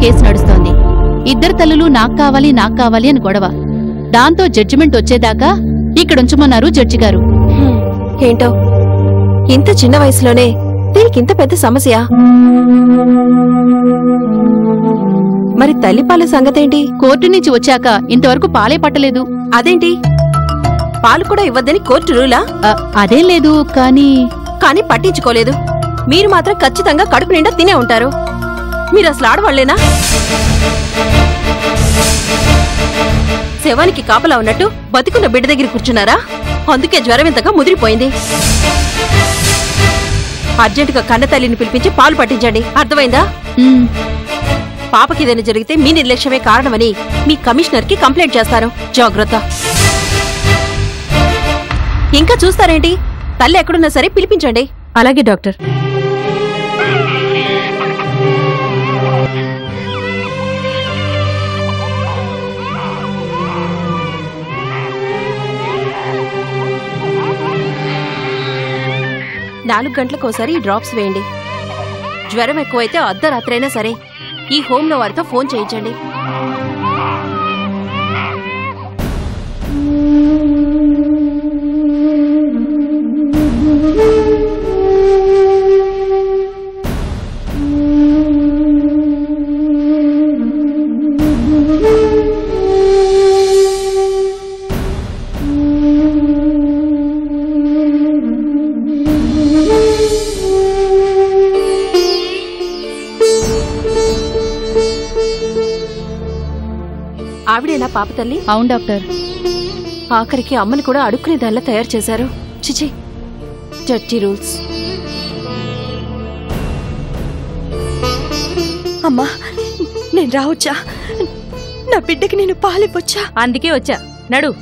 Case నడుస్తోంది ఇద్దరు తల్లులు నాకు కావాలి నాకు కావాలి అని గొడవ దాంతో జడ్జిమెంట్ వచ్చేదాకా ఇక్కడుంచమన్నారు జడ్జి గారు హ్మ్, ఏంటో ఇంత చిన్న వయసులోనే దీనికి ఇంత పెద్ద సమస్య మరి తల్లిపాల సంగతేంటి కోర్టు నుంచి వచ్చాక ఇంతవరకు పాలే పట్టలేదు అదేంటి పాలు కూడా ఇవ్వద్దని కోర్టు రూలా అ, అదేం లేదు కానీ కానీ పట్టించుకోలేదు మీరు మాత్రం ఖచ్చితంగా కడుపు నిండా తినే ఉంటారు మీరు అసలు ఆడవాళ్లేనా శవానికి కాపలా ఉన్నట్టు బతికున్న బిడ్డ దగ్గర కూర్చున్నారా అందుకే జ్వరం ఇంతగా ముదిరిపోయింది అర్జెంటుగా కన్న తల్లిని పిలిపించి పాలు పట్టించండి అర్థమైందా మ్, పాపకి ఏదైనా జరిగితే మీ నిర్లక్ష్యమే కారణమని మీ కమిషనర్ కి కంప్లైంట్ చేస్తారు జాగ్రత్త ఇంకా చూస్తారేంటి తల్లి ఎక్కడున్నా సరే పిలిపించండి అలాగే డాక్టర్ నాలుగు గంటలకోసారి ఈ డ్రాప్స్ వేయండి జ్వరం ఎక్కువైతే అర్ధరాత్రైనా సరే ఈ హోమ్లో వారితో ఫోన్ చేయించండి ఆవిడేనా పాప తల్లి అవును డాక్టర్ ఆఖరికి అమ్మని కూడా అడుక్కునేదాల్లా తయారు చేశారు చిచి జడ్జి రూల్స్ అమ్మా నేను రావచ్చా నా బిడ్డకి నేను పాలివ్వచ్చా అందుకే వచ్చా నడు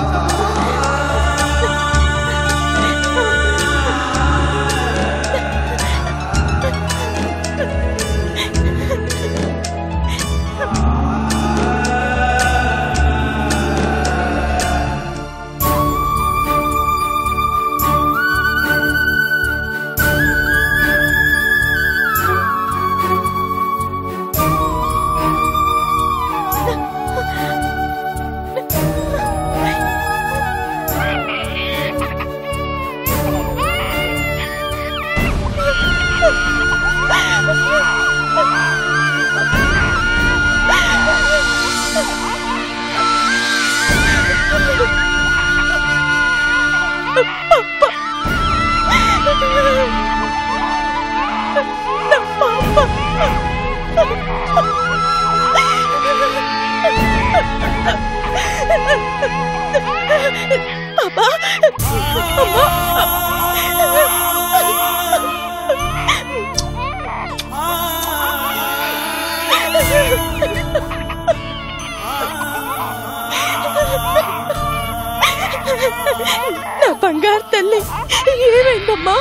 నా బంగారు తల్లి ఏమైందమ్మా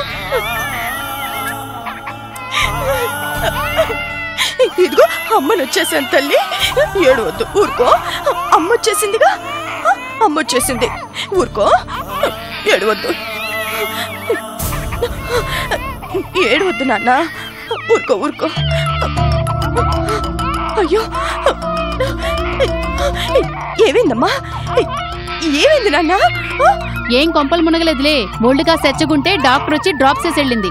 ఇదిగో అమ్మను వచ్చేసాను తల్లి ఏడవద్దు ఊరుకో అమ్మ వచ్చేసిందిగా అమ్మ వచ్చేసింది ఊరుకో ఏడవద్దు ఏడవద్దు నాన్న ఊరుకో ఊరుకో అయ్యో ఏమైందమ్మా ఏమైంది నాన్న ఏం కొంపలు మునగలేదులే మొండుగా సెచ్చగుంటే డాక్టర్ వచ్చి డ్రాప్ చేసి వెళ్ళింది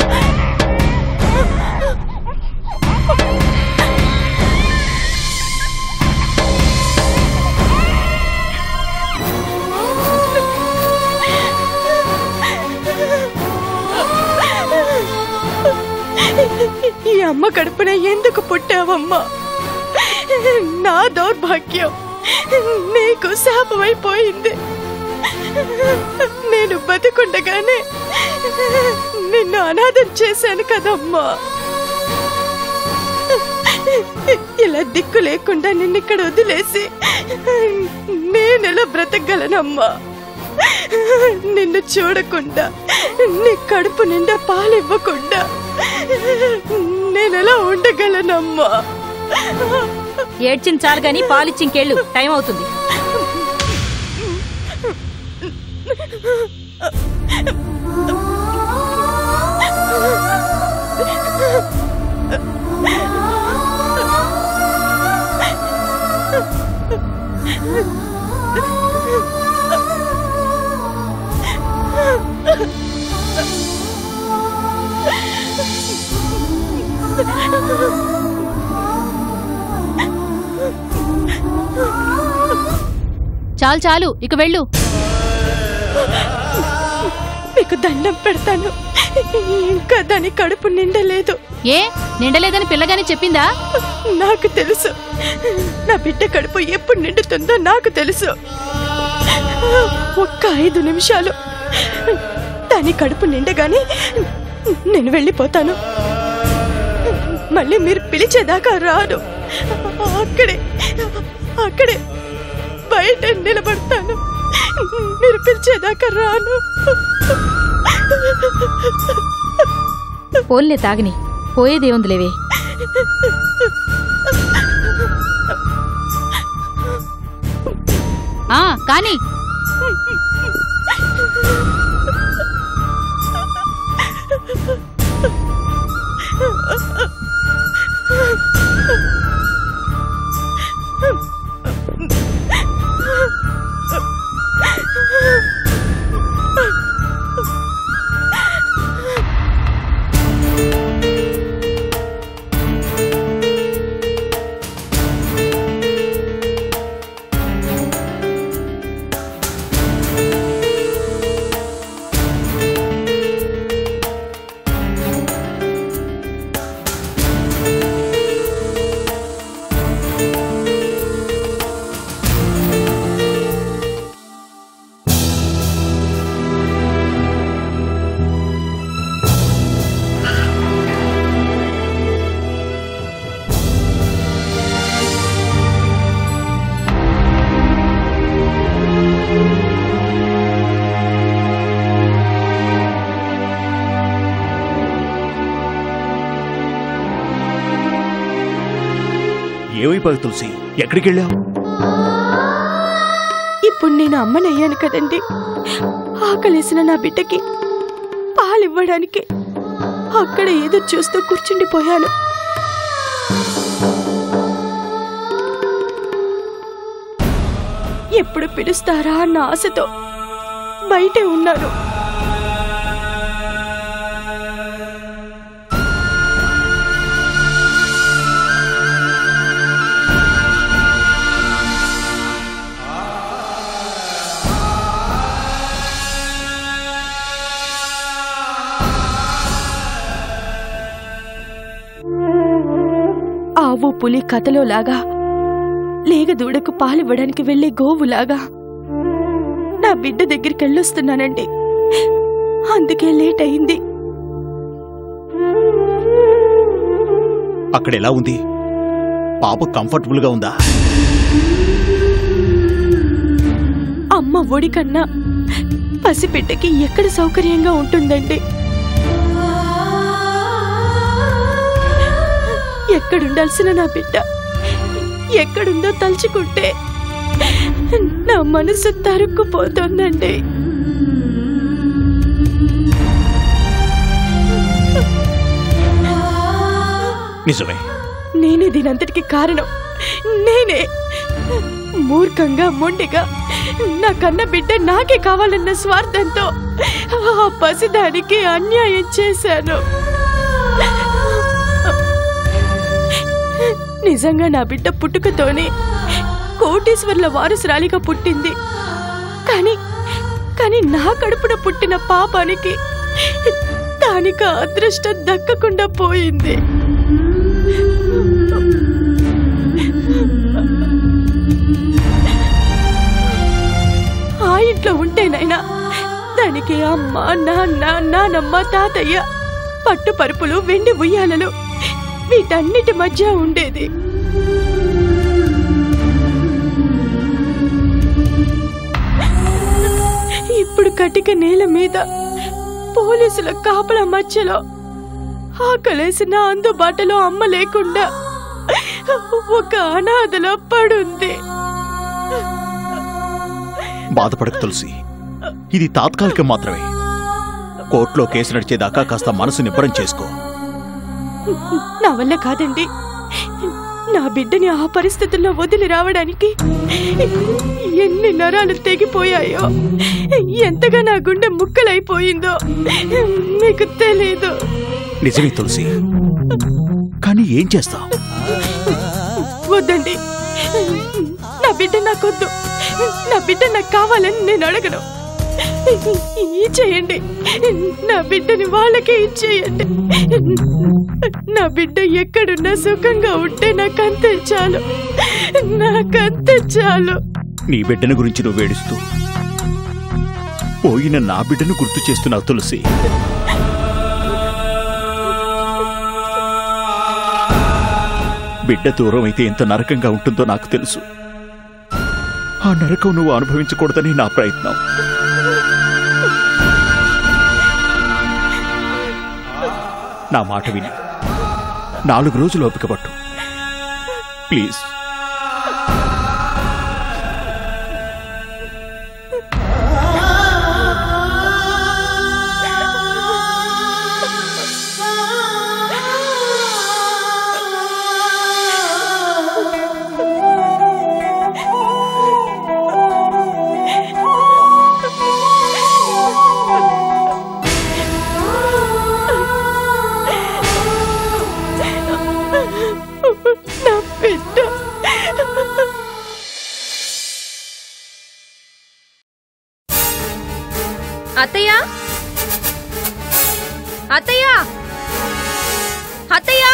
ఈ అమ్మ కడుపున ఎందుకు పుట్టావమ్మా నా దౌర్భాగ్యం నీకు శాపమైపోయింది నేను బతికుండగానే నిన్ను అనాథం చేశాను కదమ్మా ఇలా దిక్కు లేకుండా నిన్నిక్కడ వదిలేసి నేనెలా బ్రతకగలనమ్మా నిన్ను చూడకుండా నీ కడుపు నిండా పాలివ్వకుండా నేనెలా ఉండగలనమ్మా ఏడ్చిన చాలు గాని పాలిచ్చింకేళ్ళు టైం అవుతుంది చాలు చాలు ఇక వెళ్ళు మీకు దండం పెడతాను ఇంకా దాని కడుపు నిండలేదు ఏ నిండలేదని పిల్లగాని చెప్పిందా నాకు తెలుసు నా బిడ్డ కడుపు ఎప్పుడు నిండుతుందో నాకు తెలుసు ఒక్క ఐదు నిమిషాలు దాని కడుపు నిండగానే నేను వెళ్ళిపోతాను మళ్ళీ మీరు పిలిచేదాకా రాను అక్కడే అక్కడే బయట నిలబడతాను మీరు పిలిచేదాకా రాను పోన్లే తాగని పోయేదేముందిలేవే ఆ కానీ ఏమైపోయి తులసి ఎక్కడికి వెళ్ళావు ఇప్పుడు నేను అమ్మనయ్యాను కదండి ఆకలేసిన నా బిడ్డకి పాలివ్వడానికి అక్కడ ఏదో చూస్తూ కూర్చుండిపోయాను ఎప్పుడు పిలుస్తారా అన్న ఆశతో బయటే ఉన్నాను ఆవు పులి కథలో లాగా లేగ దూడకు పాలివ్వడానికి వెళ్లే గోవులాగా నా బిడ్డ దగ్గరికి వెళ్ళొస్తున్నానండి అందుకే లేట్ అయింది అక్కడ ఎలా ఉంది పాప కంఫర్టబుల్ గా ఉందా అమ్మ ఒడి కన్నా పసిబిడ్డకి ఎక్కడ సౌకర్యంగా ఉంటుందండి ఎక్కడుండాల్సిన నా బిడ్డ ఎక్కడుందో తలుచుకుంటే నా మనసు తరుక్కుపోతోందండి నిజమే నేనే దీనంతటికి కారణం నేనే మూర్ఖంగా మొండిగా నా కన్న బిడ్డ నాకే కావాలన్న స్వార్థంతో ఆ పసిదానికి అన్యాయం చేశాను నిజంగా నా బిడ్డ పుట్టుకతోనే కోటీశ్వర్ల వారసురాలిగా పుట్టింది కానీ కానీ నా కడుపున పుట్టిన పాపానికి దానికి ఆ అదృష్టం దక్కకుండా పోయింది ఆ ఇంట్లో ఉంటేనైనా దానికి అమ్మ నాన్న నానమ్మ తాతయ్య పట్టు పరుపులు వెండి ఉయ్యాలలు వీటన్నిటి మధ్య ఉండేది ఇప్పుడు కటిక నేల మీద పోలీసుల కాపల మధ్యలో ఆకలేసిన అందుబాటులో అమ్మ లేకుండా ఒక అనాథలో పడుంది బాధపడకు తులసి ఇది తాత్కాలికం మాత్రమే కోర్టులో కేసు నడిచేదాకా కాస్త మనసు నిబ్బరం చేసుకో నా వల్ల కాదండి నా బిడ్డని ఆ పరిస్థితుల్లో వదిలి రావడానికి ఎన్ని నరాలు తెగిపోయాయో ఎంతగా నా గుండె ముక్కలైపోయిందో మీకు తెలీదు నిజమే తులసి కానీ ఏం చేస్తావు వద్దండి నా బిడ్డ నాకొద్దు నా బిడ్డ నాకు కావాలని నేను అడగను ఇచ్చేయండి నా బిడ్డని వాళ్ళకే ఇచ్చేయండి నా బిడ్డ ఎక్కడున్నా సుఖంగా ఉంటే నాకంతే చాలు నాకంతే చాలు నీ బిడ్డను గురించి నువ్వు వేడుస్తూ పోయిన నా బిడ్డను గుర్తు చేస్తున్నావు తులసి బిడ్డ దూరం అయితే ఎంత నరకంగా ఉంటుందో నాకు తెలుసు ఆ నరకం నువ్వు అనుభవించకూడదని నా ప్రయత్నం నా మాట విని నాలుగు రోజులు ఓపిక పట్టు ప్లీజ్ నా బిడ్డ అత్తయ్య అత్తయ్య అత్తయ్య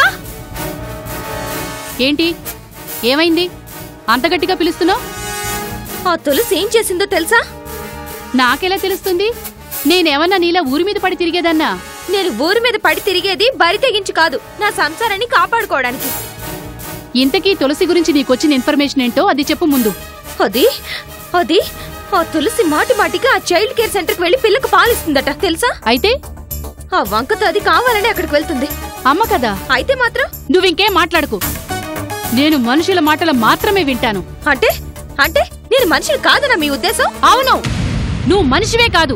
ఏంటి ఏమైంది అంత గట్టిగా పిలుస్తున్నావు ఆ తులసి ఏం చేసిందో తెలుసా నాకెలా తెలుస్తుంది నేనేమన్నా నీలా ఊరి మీద పడి తిరిగేదన్నా నేను ఊరి మీద పడి తిరిగేది బరి తెగించి కాదు నా సంసారాన్ని కాపాడుకోవడానికి ఇంతకీ తులసి గురించి నీకొచ్చిన ఇన్ఫర్మేషన్ ఏంటో అది చెప్పు ముందు అది అది ఆ తులసి మాటి మాటికి ఆ చైల్డ్ కేర్ సెంటర్కి వెళ్లి పిల్లకు పాలిస్తుందట తెలుసా అయితే ఆ వంకతో అది కావాలని అక్కడికి వెళ్తుంది అమ్మ కదా అయితే మాత్రం నువ్వింకేం మాట్లాడుకు నేను మనుషుల మాటలు మాత్రమే వింటాను అంటే అంటే నేను మనిషిని కాదనా మీ ఉద్దేశం అవును నువ్వు మనిషివే కాదు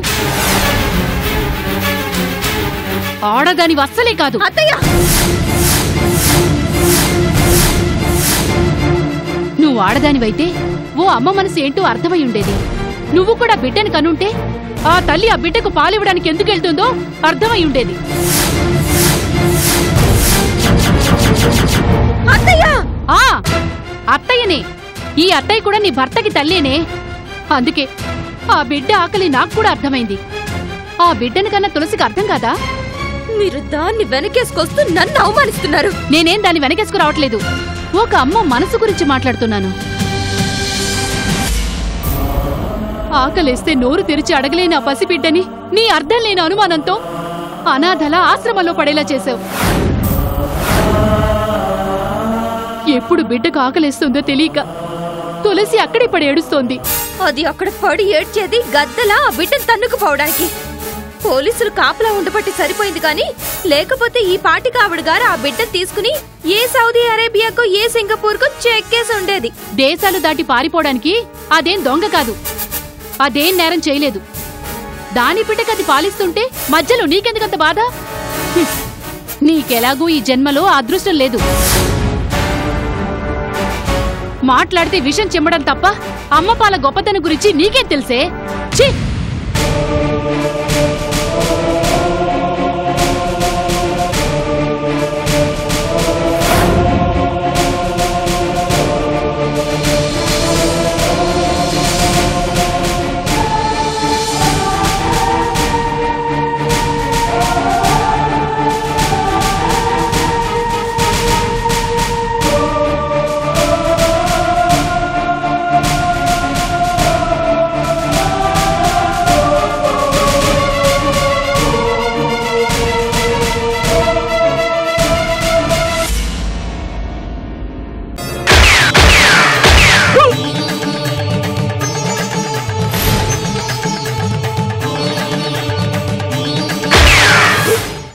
ఆడదాని అస్సలే కాదు అత్తయ్య నువ్వు ఆడదానివైతే ఓ అమ్మ మనసు ఏంటో అర్థమై ఉండేది నువ్వు కూడా బిడ్డను కనుంటే ఆ తల్లి ఆ బిడ్డకు పాలివ్వడానికి ఎందుకు వెళ్తుందో అర్థమై ఉండేది అత్తయ్య ఆ అత్తయ్యనే ఈ అత్తయ్య కూడా నీ భర్తకి తల్లేనే అందుకే ఆ బిడ్డ ఆకలి నాకు కూడా అర్థమైంది ఆ బిడ్డను కన్నా తులసికి అర్థం కాదా మీరు దాన్ని వెనకేసుకొస్తూ నన్ను అవమానిస్తున్నారు నేనేం దాన్ని వెనకేసుకు రావట్లేదు ఒక అమ్మ మనసు గురించి మాట్లాడుతున్నాను ఆకలేస్తే నోరు తెరిచి అడగలేని ఆ పసిబిడ్డని నీ అర్థం లేని అనుమానంతో అనాథల ఆశ్రమంలో పడేలా చేశావు ఎప్పుడు బిడ్డకు ఆకలేస్తుందో తెలియక తులసి అక్కడే పడి ఏడుస్తోంది అది అక్కడ పడి ఏడ్చేది గద్దలా ఆ బిడ్డను తన్నుకుపోవడానికి పోలీసులు కాపలా ఉండబట్టి సరిపోయింది కానీ లేకపోతే ఈ పాటికి ఆవిడ గారు ఆ బిడ్డను తీసుకుని ఏ సౌదీ అరేబియాకో ఏ సింగపూర్కో చెక్కేసి ఉండేది దేశాలు దాటి పారిపోవడానికి అదేం దొంగ కాదు అదేం నేరం చేయలేదు దాని బిడ్డకు అది పాలిస్తుంటే మధ్యలో నీకెందుకంత బాధ హ్మ్. నీకెలాగూ ఈ జన్మలో ఆ అదృష్టం లేదు మాట్లాడితే విషం చెమ్మడం తప్ప అమ్మ పాల గొప్పతనం గురించి నీకేం తెలుసే ఛీ